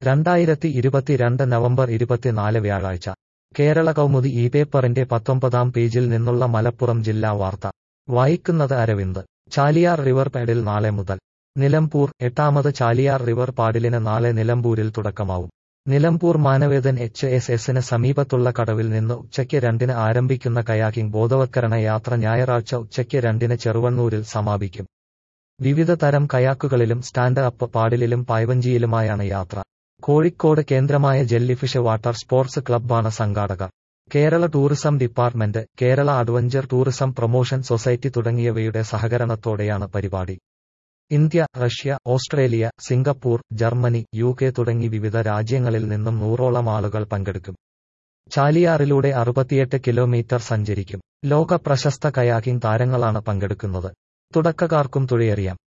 രണ്ടായിരത്തി ഇരുപത്തിരണ്ട് നവംബർ ഇരുപത്തിനാല് വ്യാഴാഴ്ച കേരള കൗമുദി ഈ പേപ്പറിന്റെ പത്തൊമ്പതാം പേജിൽ നിന്നുള്ള മലപ്പുറം ജില്ലാ വാർത്ത വായിക്കുന്നത് അരവിന്ദ് ചാലിയാർ റിവർ പാഡിൽ നാളെ മുതൽ നിലമ്പൂർ എട്ടാമത് ചാലിയാർ റിവർ പാഡിലിന് നാളെ നിലമ്പൂരിൽ തുടക്കമാവും നിലമ്പൂർ മാനവേദൻ എച്ച് എസ് എസിന് സമീപത്തുള്ള കടവിൽ നിന്ന് ഉച്ചയ്ക്ക് രണ്ടിന് ആരംഭിക്കുന്ന കയാക്കിംഗ് ബോധവത്കരണ യാത്ര ഞായറാഴ്ച ഉച്ചയ്ക്ക് രണ്ടിന് ചെറുവണ്ണൂരിൽ സമാപിക്കും വിവിധ തരം കയാക്കുകളിലും സ്റ്റാൻഡ് അപ്പ് പാഡിലും പായ്വഞ്ചിയിലുമായാണ് യാത്ര കോഴിക്കോട് കേന്ദ്രമായ ജെല്ലിഫിഷ് വാട്ടർ സ്പോർട്സ് ക്ലബ്ബാണ് സംഘാടകർ Kerala tourism department Kerala adventure tourism promotion society തുടങ്ങിയവയുടെ സഹകരണത്തോടെയാണ് പരിപാടി India Russia Australia Singapore Germany U K തുടങ്ങി വിവിധ രാജ്യങ്ങളിൽ നിന്നും നൂറോളം ആളുകൾ പങ്കെടുക്കും ചാലിയാറിലൂടെ അറുപത്തിയെട്ട് കിലോമീറ്റർ സഞ്ചരിക്കും ലോക പ്രശസ്ത കയാക്കിംഗ് താരങ്ങളാണ് പങ്കെടുക്കുന്നത് തുടക്കക്കാർക്കും തുഴയെറിയാം